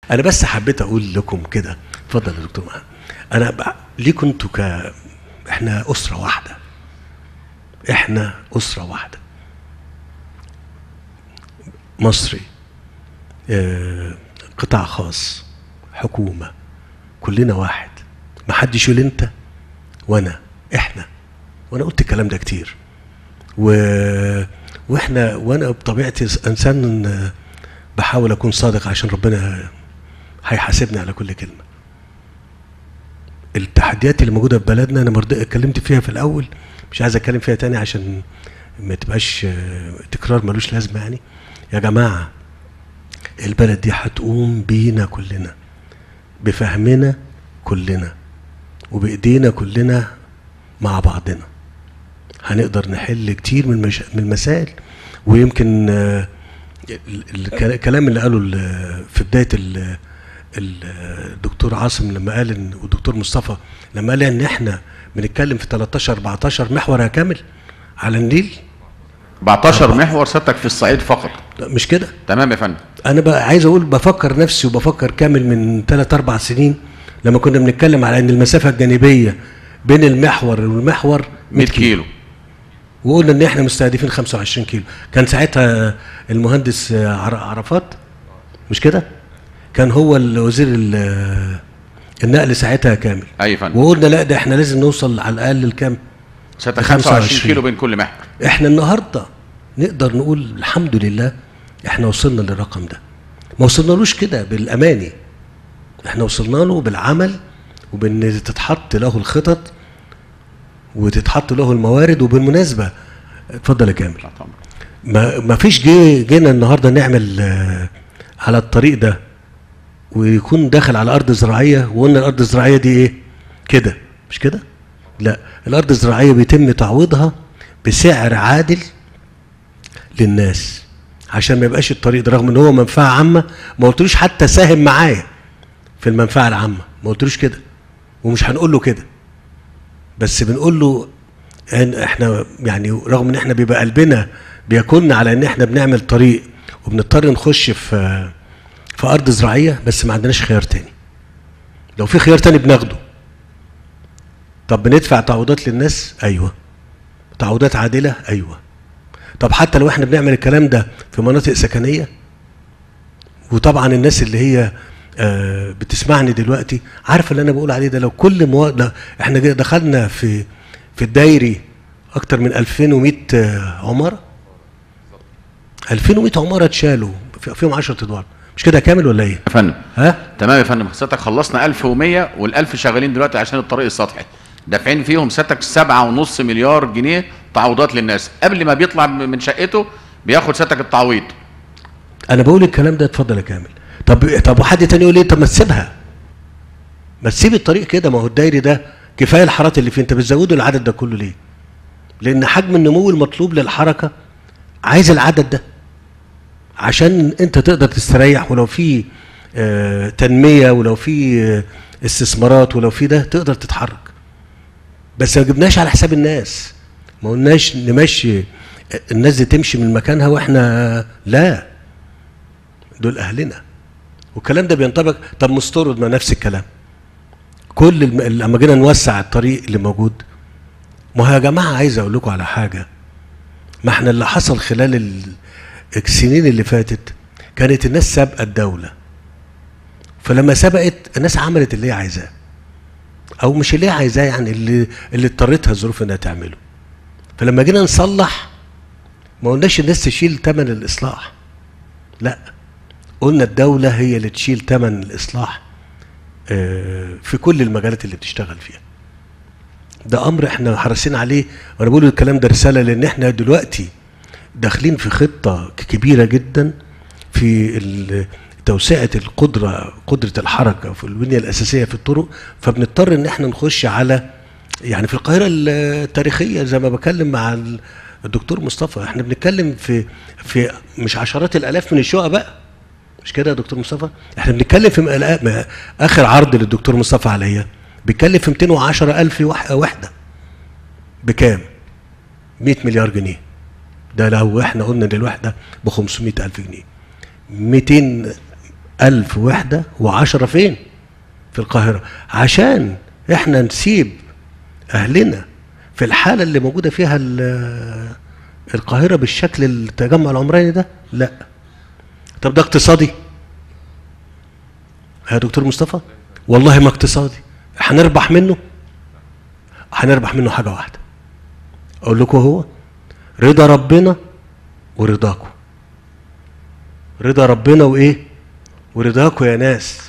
انا بس حبيت اقول لكم كده اتفضل يا دكتور محمد انا ب... ليكم انتوا ك احنا اسره واحده احنا اسره واحده مصري آه، قطاع خاص حكومه كلنا واحد ما حدش يقول انت وانا احنا وانا قلت الكلام ده كتير و... واحنا وانا بطبيعتي انسان آه، بحاول اكون صادق عشان ربنا هيحاسبني على كل كلمه التحديات اللي موجوده في بلدنا انا مرضي اتكلمت فيها في الاول مش عايز اتكلم فيها تاني عشان ما تبقاش آه، تكرار ملوش لازمه يعني يا جماعه البلد دي هتقوم بينا كلنا بفهمنا كلنا وبايدينا كلنا مع بعضنا هنقدر نحل كتير من المش... من المسائل ويمكن آه، ال- ال- الكلام اللي قاله ال- في بدايه ال- ال- الدكتور عاصم لما قال ان والدكتور مصطفى لما قال ان احنا بنتكلم في 13 14 محور يا كامل على النيل 14 محور سيادتك في الصعيد فقط لا، مش كده تمام يا فندم انا بقى عايز اقول بفكر نفسي وبفكر كامل من 3 4 سنين لما كنا بنتكلم على ان المسافه الجانبيه بين المحور والمحور 100 كيلو وقلنا ان احنا مستهدفين 25 كيلو كان ساعتها المهندس عر- عرفات مش كده كان هو الوزير ال- النقل ساعتها كامل اي فندم وقلنا لا ده احنا لازم نوصل على الاقل لكام سيادتك 25 25 كيلو بين كل محور احنا النهارده نقدر نقول الحمد لله احنا وصلنا للرقم ده ما وصلنالوش كده بالاماني احنا وصلنا له بالعمل وبان تتحط له الخطط وتتحط له الموارد وبالمناسبه اتفضل يا كامل تحت أمرك. ما ما فيش جي جينا النهارده نعمل آه، على الطريق ده ويكون داخل على ارض زراعيه وقلنا الارض الزراعيه دي ايه كده مش كده لا الارض الزراعيه بيتم تعويضها بسعر عادل للناس عشان ما يبقاش الطريق ده رغم ان هو منفعه عامه ما قلتلوش حتى ساهم معايا في المنفعه العامه ما قلتلوش كده ومش هنقول له كده بس بنقول له ان احنا يعني رغم ان احنا بيبقى قلبنا بيكون على ان احنا بنعمل طريق وبنضطر نخش في في ارض زراعيه بس ما عندناش خيار تاني لو في خيار تاني بناخده طب بندفع تعويضات للناس ايوه تعويضات عادله ايوه طب حتى لو احنا بنعمل الكلام ده في مناطق سكنيه وطبعا الناس اللي هي آه، بتسمعني دلوقتي عارفه اللي انا بقول عليه ده لو كل مو... لا، احنا جا- دخلنا في في الدايري اكتر من 2100 آه، عماره 2100 عماره اتشالوا في- فيهم 10 ادوار مش كده كامل ولا ايه؟ يا فندم ها؟ تمام يا فندم سيادتك خلصنا 1100 وال1000 شغالين دلوقتي عشان الطريق السطحي دافعين فيهم سيادتك 7.5 مليار جنيه تعويضات للناس قبل ما بيطلع من شقته بياخد سيادتك التعويض انا بقول الكلام ده اتفضل يا كامل طب طب وحد تاني يقول ايه طب ما تسيبها ما تسيب الطريق كده ما هو الدايري ده كفايه الحارات اللي فيه انت بتزودوا العدد ده كله ليه؟ لان حجم النمو المطلوب للحركه عايز العدد ده عشان انت تقدر تستريح ولو في آه، تنميه ولو في آه، استثمارات ولو في ده تقدر تتحرك بس ما جبناش على حساب الناس ما قلناش نمشي الناس دي تمشي من مكانها واحنا لا دول اهلنا والكلام ده بينطبق طب مستورد ما نفس الكلام كل الم... لما جينا نوسع الطريق اللي موجود ما هو يا جماعه عايز اقول لكم على حاجه ما احنا اللي حصل خلال ال... السنين اللي فاتت كانت الناس سابقه الدوله فلما سبقت الناس عملت اللي هي عايزاه او مش اللي هي عايزاه يعني اللي اللي اضطرتها الظروف انها تعمله فلما جينا نصلح ما قلناش الناس تشيل ثمن الاصلاح لا قلنا الدولة هي اللي تشيل ثمن الإصلاح آه، في كل المجالات اللي بتشتغل فيها ده أمر احنا حريصين عليه وأنا بقول الكلام ده رسالة لأن احنا دلوقتي داخلين في خطة كبيرة جدا في ال- توسعة القدرة قدرة الحركة في البنية الأساسية في الطرق فبنضطر إن احنا نخش على يعني في القاهرة التاريخية زي ما بكلم مع ال- الدكتور مصطفى احنا بنتكلم في في مش عشرات الآلاف من الشقق بقى مش كده يا دكتور مصطفى؟ احنا بنتكلم في مقلا- م- اخر عرض للدكتور مصطفى عليا بيتكلم في 210 الف وح- وحده بكام؟ 100 مليار جنيه ده لو احنا قلنا ان الوحده ب 500 الف جنيه 200 ألف وحدة وعشرة فين في القاهرة عشان احنا نسيب أهلنا في الحالة اللي موجودة فيها ال- القاهرة بالشكل التجمع العمراني ده لا طب ده اقتصادي يا دكتور مصطفى والله ما اقتصادي هنربح منه هنربح منه حاجة واحدة أقول لكم هو رضا ربنا ورضاكم رضا ربنا وإيه ورضاكم يا ناس